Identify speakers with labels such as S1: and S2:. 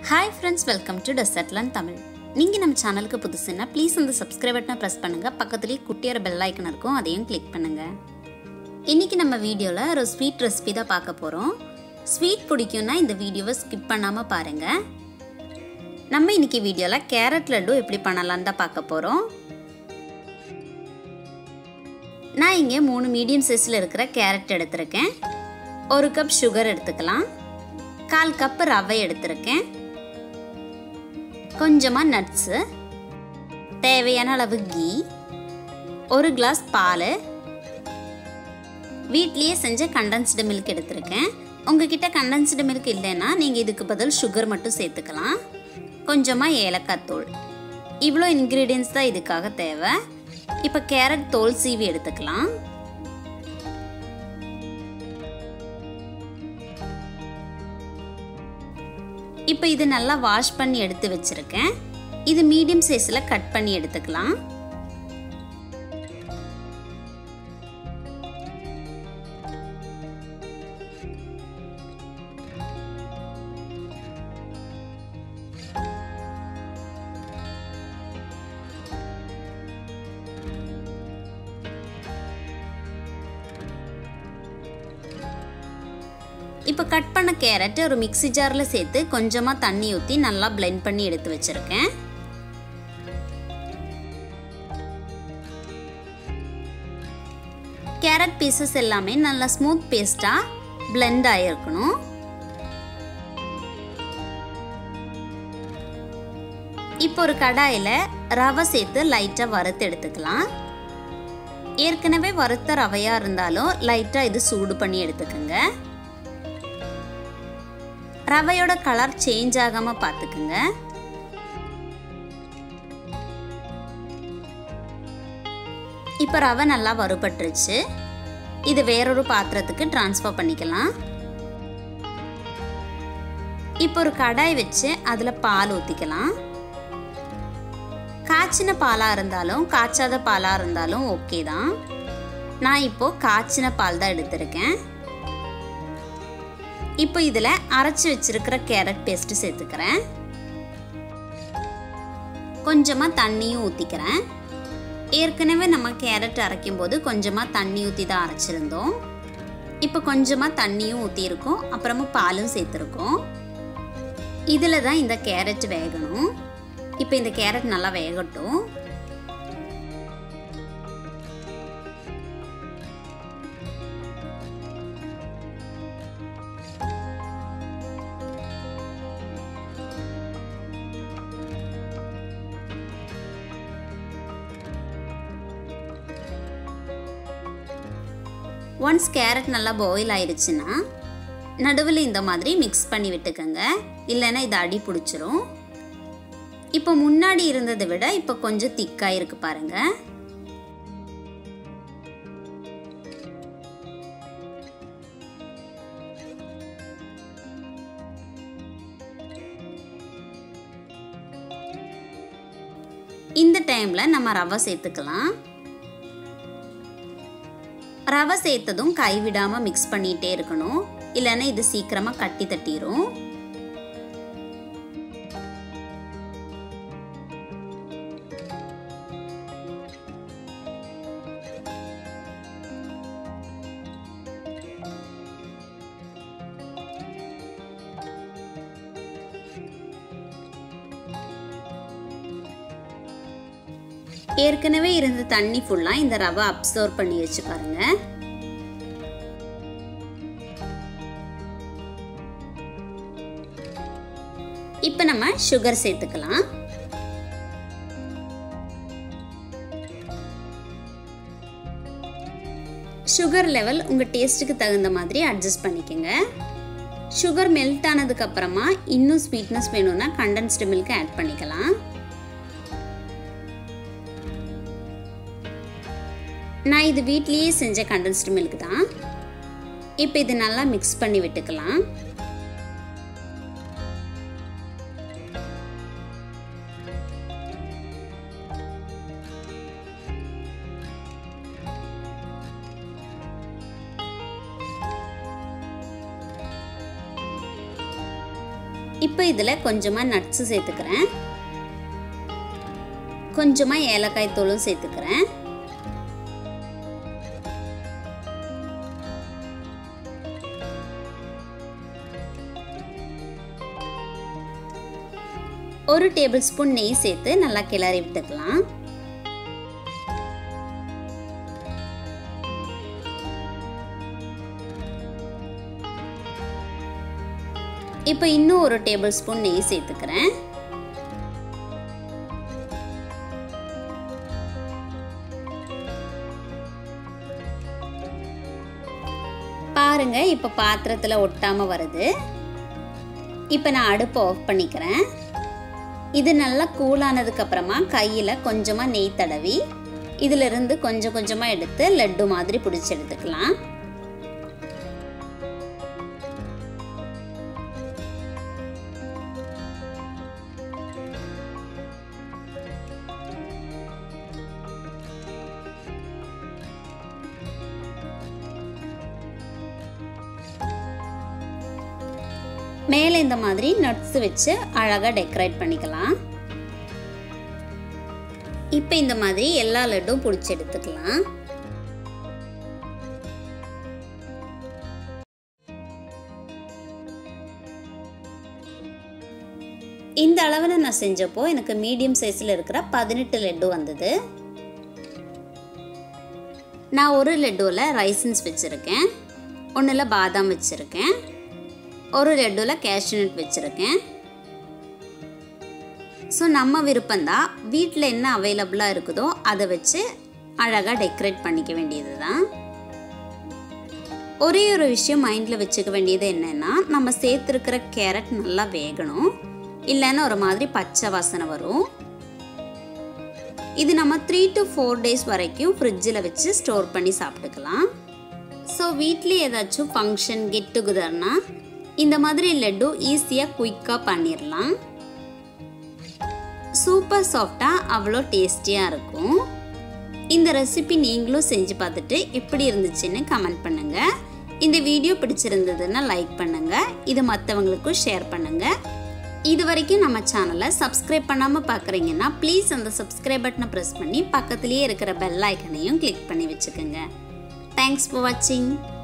S1: hi friends welcome to டெசர்ட்லன் தமிழ் நீங்கள் நம்ம சேனலுக்கு புதுசுன்னா ப்ளீஸ் இந்த சப்ஸ்கிரைப் பட்டனை ப்ரெஸ் பண்ணுங்கள் பக்கத்துலேயே குட்டியோட பெல் ஐக்கன் இருக்கும் அதையும் கிளிக் பண்ணுங்கள் இன்றைக்கி நம்ம வீடியோவில் ஒரு ஸ்வீட் ரெசிபி தான் பார்க்க போகிறோம் ஸ்வீட் பிடிக்கும்னா இந்த வீடியோவை ஸ்கிப் பண்ணாமல் பாருங்கள் நம்ம இன்றைக்கி வீடியோவில் கேரட் லட்டு எப்படி பண்ணலான்னு தான் பார்க்க போகிறோம் நான் இங்கே மூணு மீடியம் சைஸில் இருக்கிற கேரட் எடுத்திருக்கேன் ஒரு கப் சுகர் எடுத்துக்கலாம் கால் கப் ரவை எடுத்திருக்கேன் கொஞ்சமாக நட்ஸு தேவையான அளவு கீ ஒரு கிளாஸ் பால் வீட்லேயே செஞ்ச கண்டென்ஸ்டு மில்க் எடுத்திருக்கேன் உங்ககிட்ட கண்டென்ஸ்டு மில்க் இல்லைன்னா நீங்கள் இதுக்கு பதில் சுகர் மட்டும் சேர்த்துக்கலாம் கொஞ்சமாக ஏலக்காய் தூள் இவ்வளோ இன்க்ரீடியன்ஸ் தான் இதுக்காக தேவை இப்போ கேரட் தோல் சீவி எடுத்துக்கலாம் இப்போ இது நல்லா வாஷ் பண்ணி எடுத்து வச்சுருக்கேன் இது மீடியம் சைஸில் கட் பண்ணி எடுத்துக்கலாம் இப்போ கட் பண்ண கேரட் ஒரு மிக்சி ஜாரில் சேர்த்து கொஞ்சமாக தண்ணி ஊற்றி நல்லா பிளெண்ட் பண்ணி எடுத்து வச்சுருக்கேன் கேரட் பீசஸ் எல்லாமே நல்லா ஸ்மூத் பேஸ்ட்டாக பிளெண்ட் ஆகிருக்கணும் இப்போ ஒரு கடாயில் ரவை சேர்த்து லைட்டாக வறுத்து எடுத்துக்கலாம் ஏற்கனவே வறுத்த ரவையாக இருந்தாலும் லைட்டாக இது சூடு பண்ணி எடுத்துக்கோங்க ரவையோட கலர் சேஞ்ச் ஆகாமல் பார்த்துக்குங்க இப்போ ரவை நல்லா வறுபட்டுருச்சு இது வேறொரு பாத்திரத்துக்கு டிரான்ஸ்ஃபர் பண்ணிக்கலாம் இப்போ ஒரு கடாய் வச்சு அதில் பால் ஊற்றிக்கலாம் காய்ச்சின பாலாக இருந்தாலும் காய்ச்சாத பாலாக இருந்தாலும் ஓகே தான் நான் இப்போது காய்ச்சின பால் தான் எடுத்திருக்கேன் இப்போ இதில் அரைச்சி வச்சிருக்கிற கேரட் பேஸ்ட்டு சேர்த்துக்கிறேன் கொஞ்சமாக தண்ணியும் ஊற்றிக்கிறேன் ஏற்கனவே நம்ம கேரட் அரைக்கும் போது கொஞ்சமாக தண்ணி ஊற்றி தான் அரைச்சிருந்தோம் இப்போ கொஞ்சமாக தண்ணியும் ஊற்றிருக்கோம் அப்புறமா பாலும் சேர்த்துருக்கோம் இதில் தான் இந்த கேரட் வேகணும் இப்போ இந்த கேரட் நல்லா வேகட்டும் ஒன்ஸ் கேரட் நல்லா பாயில் ஆயிடுச்சுன்னா நடுவில் இந்த மாதிரி மிக்ஸ் பண்ணி விட்டுக்கோங்க இல்லைன்னா இது அடி பிடிச்சிரும் இப்போ முன்னாடி இருந்ததை விட இப்போ கொஞ்சம் திக்காக இருக்கு பாருங்க இந்த டைமில் நம்ம ரவை சேர்த்துக்கலாம் ரவை சேர்த்ததும் கைவிடாமல் மிக்ஸ் பண்ணிகிட்டே இருக்கணும் இல்லைன்னா இது சீக்கிரமாக கட்டி தட்டிடும் ஏற்கனவே இருந்த தண்ணி ஃபுல்லாக இந்த ரவை அப்சர்வ் பண்ணி வச்சு பாருங்க இப்போ நம்ம சுகர் சேர்த்துக்கலாம் சுகர் லெவல் உங்கள் டேஸ்ட்டுக்கு தகுந்த மாதிரி அட்ஜஸ்ட் பண்ணிக்கோங்க சுகர் மெல்ட் ஆனதுக்கு அப்புறமா இன்னும் ஸ்வீட்னஸ் வேணும்னா கண்டென்ஸ்டு மில்க் ஆட் பண்ணிக்கலாம் நான் இது வீட்லேயே செஞ்ச கண்டென்ஸ்டு மில்க் தான் இப்போ இது நல்லா மிக்ஸ் பண்ணி விட்டுக்கலாம் இப்போ இதில் கொஞ்சமாக நட்ஸு சேர்த்துக்கிறேன் கொஞ்சமாக ஏலக்காய் தூளும் சேர்த்துக்கிறேன் ஒரு டேபிள் ஸ்பூன் நெய் சேர்த்து நல்லா கிளறி விட்டுக்கலாம் இப்போ இன்னும் ஒரு டேபிள் ஸ்பூன் நெய் சேர்த்துக்கிறேன் பாருங்க இப்போ பாத்திரத்தில் ஒட்டாமல் வருது இப்போ நான் அடுப்பை ஆஃப் பண்ணிக்கிறேன் இது நல்லா கூலானதுக்கு அப்புறமா கையில் கொஞ்சமாக நெய் தடவி இதிலிருந்து கொஞ்சம் கொஞ்சமாக எடுத்து லட்டு மாதிரி பிடிச்சி எடுத்துக்கலாம் மேலே இந்த மாதிரி நட்ஸ் வச்சு அழகாக டெக்கரேட் பண்ணிக்கலாம் இப்போ இந்த மாதிரி எல்லா லட்டும் பிடிச்சி எடுத்துக்கலாம் இந்த அளவில் நான் செஞ்சப்போ எனக்கு மீடியம் சைஸில் இருக்கிற பதினெட்டு லட்டு வந்தது நான் ஒரு லட்டுவில் ரைசன்ஸ் வச்சுருக்கேன் ஒன்றில் பாதாம் வச்சுருக்கேன் ஒரு லட்டுவில் கேஷ்யூநட் வச்சுருக்கேன் ஸோ நம்ம விருப்பம்தான் வீட்டில் என்ன அவைலபிளாக இருக்குதோ அதை வச்சு அழகாக டெக்கரேட் பண்ணிக்க வேண்டியது தான் ஒரே ஒரு விஷயம் மைண்டில் வச்சுக்க வேண்டியது என்னென்னா நம்ம சேர்த்துருக்கிற கேரட் நல்லா வேகணும் இல்லைன்னா ஒரு மாதிரி பச்சை வாசனை வரும் இது நம்ம த்ரீ டு ஃபோர் டேஸ் வரைக்கும் ஃப்ரிட்ஜில் வச்சு ஸ்டோர் பண்ணி சாப்பிட்டுக்கலாம் ஸோ வீட்லேயே ஏதாச்சும் ஃபங்க்ஷன் கெட் டுகெதர்னா இந்த மாதிரி லட்டு ஈஸியாக குயிக்காக பண்ணிடலாம் சூப்பர் சாஃப்டாக அவ்வளோ டேஸ்டியாக இருக்கும் இந்த ரெசிபி நீங்களும் செஞ்சு பார்த்துட்டு எப்படி இருந்துச்சுன்னு கமெண்ட் பண்ணுங்கள் இந்த வீடியோ பிடிச்சிருந்ததுன்னா லைக் பண்ணுங்கள் இது மற்றவங்களுக்கும் ஷேர் பண்ணுங்கள் இது வரைக்கும் நம்ம சேனலை சப்ஸ்கிரைப் பண்ணாமல் பார்க்குறீங்கன்னா ப்ளீஸ் அந்த சப்ஸ்கிரைப் பட்டனை ப்ரெஸ் பண்ணி பக்கத்துலேயே இருக்கிற பெல் ஐக்கனையும் கிளிக் பண்ணி வச்சுக்கோங்க தேங்க்ஸ் ஃபார் வாட்சிங்